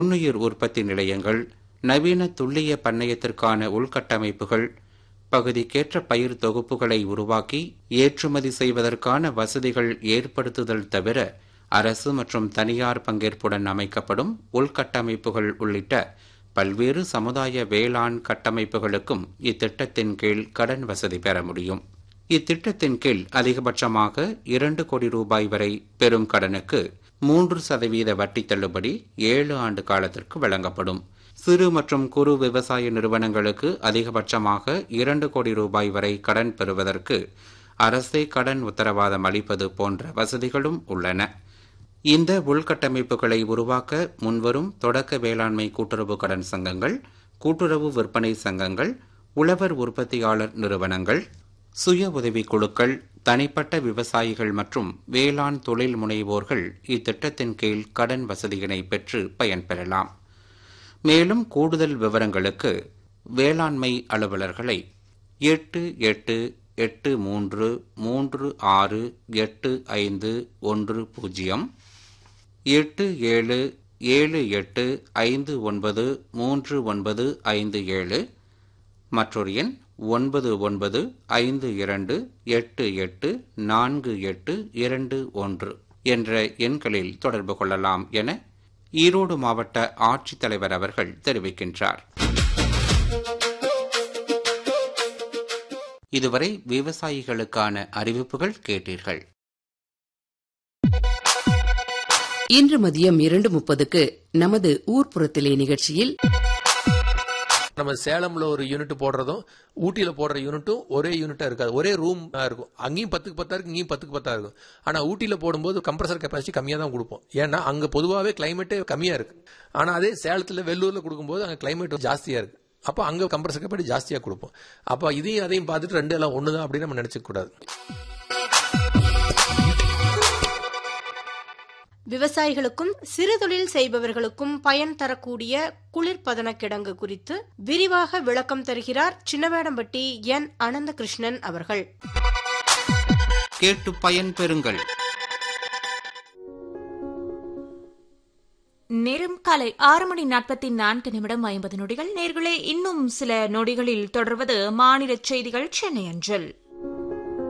நுண்ணுயிர் உற்பத்தி நிலையங்கள் நவீன துல்லிய பண்ணையத்திற்கான உள்கட்டமைப்புகள் பகுதிக்கேற்ற பயிர் தொகுப்புகளை உருவாக்கி ஏற்றுமதி செய்வதற்கான வசதிகள் ஏற்படுத்துதல் தவிர அரசு மற்றும் தனியார் பங்கேற்புடன் அமைக்கப்படும் உள்கட்டமைப்புகள் உள்ளிட்ட பல்வேறு சமுதாய வேளாண் கட்டமைப்புகளுக்கும் இத்திட்டத்தின் கீழ் கடன் வசதி பெற முடியும் இத்திட்டத்தின் கீழ் அதிகபட்சமாக இரண்டு கோடி ரூபாய் வரை பெறும் கடனுக்கு மூன்று சதவீத வட்டி தள்ளுபடி ஏழு ஆண்டு காலத்திற்கு வழங்கப்படும் சிறு மற்றும் குறு விவசாய நிறுவனங்களுக்கு அதிகபட்சமாக இரண்டு கோடி ரூபாய் வரை கடன் பெறுவதற்கு அரசே கடன் உத்தரவாதம் அளிப்பது போன்ற வசதிகளும் உள்ளன இந்த உள்கட்டமைப்புகளை உருவாக்க முன்வரும் தொடக்க வேளாண்மை கூட்டுறவு கடன் சங்கங்கள் கூட்டுறவு விற்பனை சங்கங்கள் உழவர் உற்பத்தியாளர் நிறுவனங்கள் சுய உதவிக் குழுக்கள் தனிப்பட்ட விவசாயிகள் மற்றும் வேளாண் தொழில் முனைவோர்கள் இத்திட்டத்தின் கீழ் கடன் வசதியினை பெற்று பயன்பெறலாம் மேலும் கூடுதல் விவரங்களுக்கு வேளாண்மை அலுவலர்களை எட்டு எட்டு எட்டு மூன்று மூன்று ஆறு எட்டு ஐந்து ஒன்று பூஜ்ஜியம் எட்டு ஏழு ஏழு எட்டு ஐந்து ஒன்பது மூன்று ஒன்பது ஐந்து ஏழு மற்றொரு எண் ஒன்பது ஒன்பது ஐந்து இரண்டு எட்டு எட்டு நான்கு எட்டு இரண்டு ஒன்று என்ற எண்களில் தொடர்பு கொள்ளலாம் என ஈரோடு மாவட்ட ஆட்சித்தலைவர் அவர்கள் தெரிவிக்கின்றார் இதுவரை விவசாயிகளுக்கான அறிவிப்புகள் கேட்டீர்கள் இன்று மதியம் இரண்டு முப்பதுக்கு நமது ஊர்ப்புறத்திலே நிகழ்ச்சியில் நம்ம சேலம்ல ஒரு யூனிட் போடுறதும் ஊட்டியில போடுற யூனிட்டும் ஒரே யூனிட்டா இருக்காது ஒரே ரூம் இருக்கும் அங்கேயும் பத்துக்கு பத்தா இருக்கு இங்கேயும் பத்துக்கு பத்தா இருக்கும் ஆனா ஊட்டியில போடும்போது கம்ப்ரஸர் கெப்பாசிட்டி கம்மியா தான் கொடுப்போம் ஏன்னா அங்க பொதுவாகவே கிளைமேட்டே கம்மியா இருக்கு ஆனா அதே சேலத்துல வெள்ளூர்ல கொடுக்கும்போது அங்க கிளைமேட் ஜாஸ்தியா இருக்கு அப்போ அங்க கம்ப்ரஸர் கெப்பாசிட்டி ஜாஸ்தியா கொடுப்போம் அப்போ இதையும் அதையும் பார்த்துட்டு ரெண்டு எல்லாம் ஒண்ணுதான் அப்படின்னு நம்ம நினைச்சுக்க கூடாது விவசாயிகளுக்கும் சிறு தொழில் செய்பவர்களுக்கும் பயன் தரக்கூடிய குளிர்பதன கிடங்கு குறித்து விரிவாக விளக்கம் தருகிறார் சின்னவேடம்பட்டி என் அனந்தகிருஷ்ணன் அவர்கள் கேட்டு பயன் பெறுங்கள் நேரம் காலை ஆறு மணி நாற்பத்தி நான்கு நிமிடம் ஐம்பது நொடிகள் நேர்களே இன்னும் சில நொடிகளில் தொடர்வது மாநில செய்திகள் சென்னை அஞ்சல்